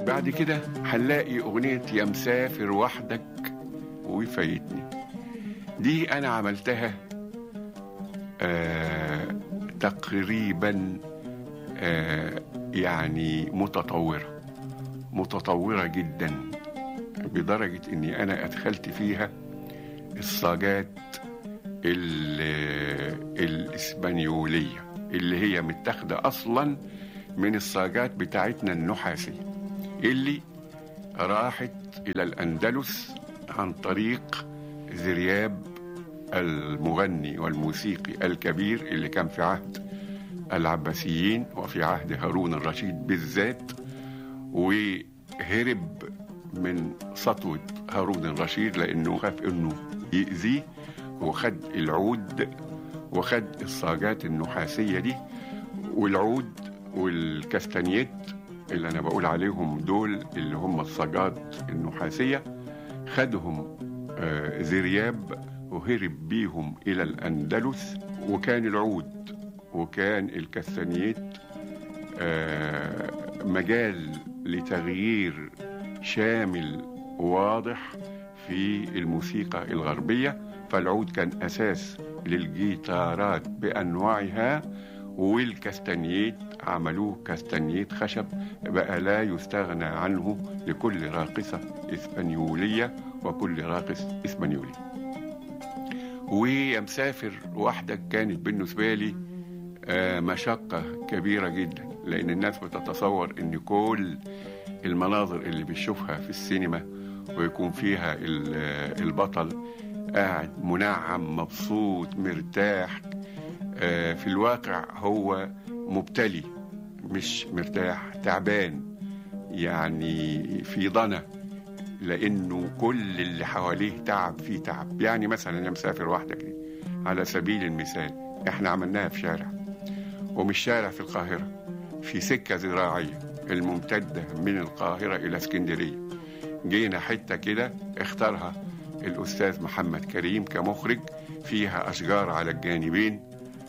بعد كده هنلاقي أغنية يا مسافر وحدك وفايتني دي أنا عملتها آه تقريبا آه يعني متطورة متطورة جدا بدرجة إني أنا أدخلت فيها الصاجات ال- الإسبانيولية اللي هي متاخدة أصلا من الصاجات بتاعتنا النحاسية اللي راحت إلى الأندلس عن طريق ذرياب المغني والموسيقي الكبير اللي كان في عهد العباسيين وفي عهد هارون الرشيد بالذات وهرب من سطوة هارون الرشيد لأنه خاف إنه يأذيه وخد العود وخد الصاجات النحاسية دي والعود والكاستانيت اللي أنا بقول عليهم دول اللي هم الصاجات النحاسية خدهم آه، ذرياب وهرب بيهم إلى الأندلس وكان العود وكان الكاستانيت آه، مجال لتغيير شامل واضح في الموسيقى الغربية فالعود كان أساس للجيتارات بأنواعها والكاستانيت عملوه كاستانيت خشب بقى لا يستغنى عنه لكل راقصة إسبانيولية وكل راقص إسبانيولي ويا مسافر وحدك كانت بالنسبة لي آه، مشقة كبيرة جدا لأن الناس بتتصور إن كل المناظر اللي بتشوفها في السينما ويكون فيها ال- آه، البطل قاعد منعم مبسوط مرتاح آه، في الواقع هو مبتلي مش مرتاح تعبان يعني في ضنا لانه كل اللي حواليه تعب فيه تعب يعني مثلا يا مسافر وحدك دي على سبيل المثال احنا عملناها في شارع ومش شارع في القاهرة في سكة زراعية الممتدة من القاهرة إلى اسكندرية جينا حتة كده اختارها الأستاذ محمد كريم كمخرج فيها أشجار على الجانبين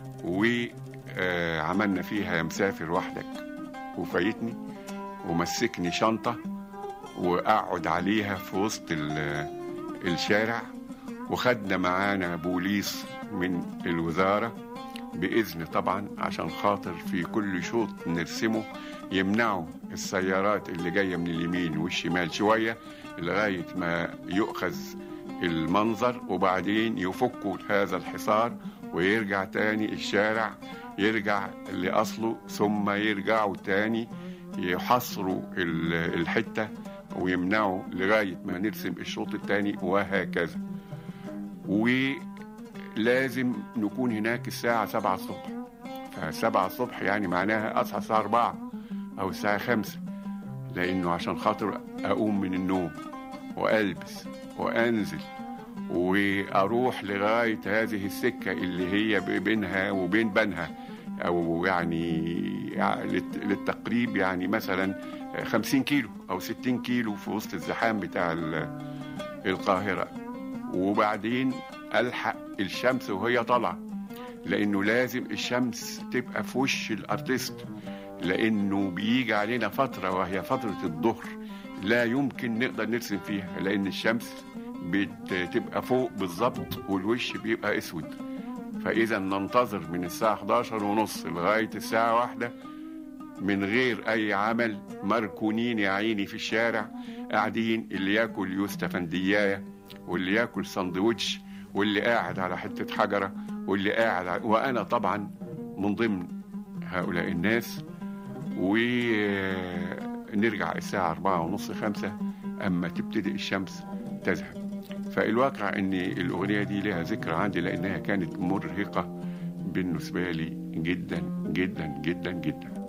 وعملنا فيها يا مسافر وحدك وفايتني ومسكني شنطة وأقعد عليها في وسط ال- الشارع وخدنا معانا بوليس من الوزارة بإذن طبعا عشان خاطر في كل شوط نرسمه يمنعوا السيارات اللي جاية من اليمين والشمال شوية لغاية ما يؤخذ المنظر وبعدين يفكوا هذا الحصار ويرجع تاني الشارع يرجع لأصله ثم يرجعوا تاني يحصروا ال- الحتة ويمنعوا لغاية ما نرسم الشوط التاني وهكذا ولازم نكون هناك الساعة سبعة الصبح فسبعة الصبح يعني معناها أصحى الساعة أربعة أو الساعة خمسة لأنه عشان خاطر أقوم من النوم وألبس وأنزل وأروح لغاية هذه السكة اللي هي بينها وبين بنها أو يعني للت- للتقريب يعني مثلا خمسين كيلو أو ستين كيلو في وسط الزحام بتاع ال- القاهرة وبعدين ألحق الشمس وهي طالعة لأنه لازم الشمس تبقى في وش الأرتست لأنه بيجي علينا فترة وهي فترة الظهر لا يمكن نقدر نرسم فيها لأن الشمس بتبقى فوق بالظبط والوش بيبقى أسود فإذا ننتظر من الساعة 11 ونص لغاية الساعة واحدة من غير أي عمل مركونين يا عيني في الشارع قاعدين اللي ياكل يوستا فندياية واللي ياكل سندوتش واللي قاعد على حتة حجرة واللي قاعد على... وأنا طبعا من ضمن هؤلاء الناس ونرجع الساعة أربعة ونص خمسة أما تبتدئ الشمس تذهب فالواقع أن الأغنية دي لها ذكرى عندي لأنها كانت مرهقة بالنسبة لي جدا جدا جدا جدا